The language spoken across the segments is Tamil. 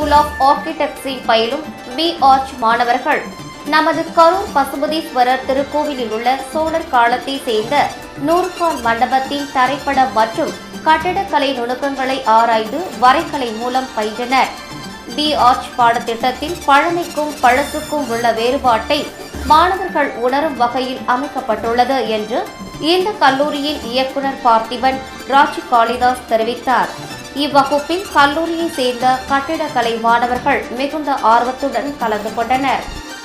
ஸ்கூல் ஆஃப் ஆர்கிடெக்ட்ஸை பயிலும் வி ஆர்ச் மாணவர்கள் நமது கரூர் பசுபதீஸ்வரர் திருக்கோவிலில் உள்ள சோழர் காலத்தை சேர்ந்த நூறுகால் மண்டபத்தின் தரைப்படம் மற்றும் கட்டடக்கலை நுணுக்கங்களை ஆராய்ந்து வரைகலை மூலம் பயின்றனர் டி ஆர்ச் பாடத்திட்டத்தில் பழமைக்கும் பழசுக்கும் உள்ள வேறுபாட்டை மாணவர்கள் உணரும் வகையில் அமைக்கப்பட்டுள்ளது என்று இந்த கல்லூரியின் இயக்குனர் பார்த்திபன் ராஜ் காளிதாஸ் தெரிவித்தார் இவ்வகுப்பில் கல்லூரியை சேர்ந்த கட்டிடக்கலை மாணவர்கள் மிகுந்த ஆர்வத்துடன் கலந்து கொண்டனர்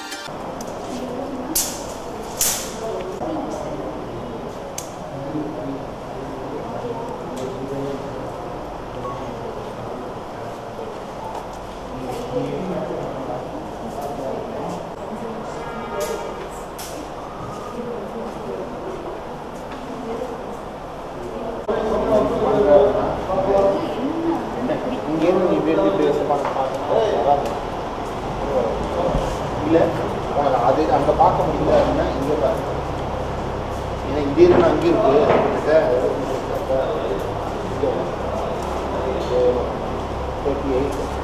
இங்கேருந்து நீ இப்படி எப்படி பேச பார்க்க இல்லை உனக்கு அது அங்கே பார்க்க முடியல அப்படின்னா இங்கே பாரு ஏன்னா இதே இருக்கு அங்கே இருக்கு தேர்ட்டி எயிட்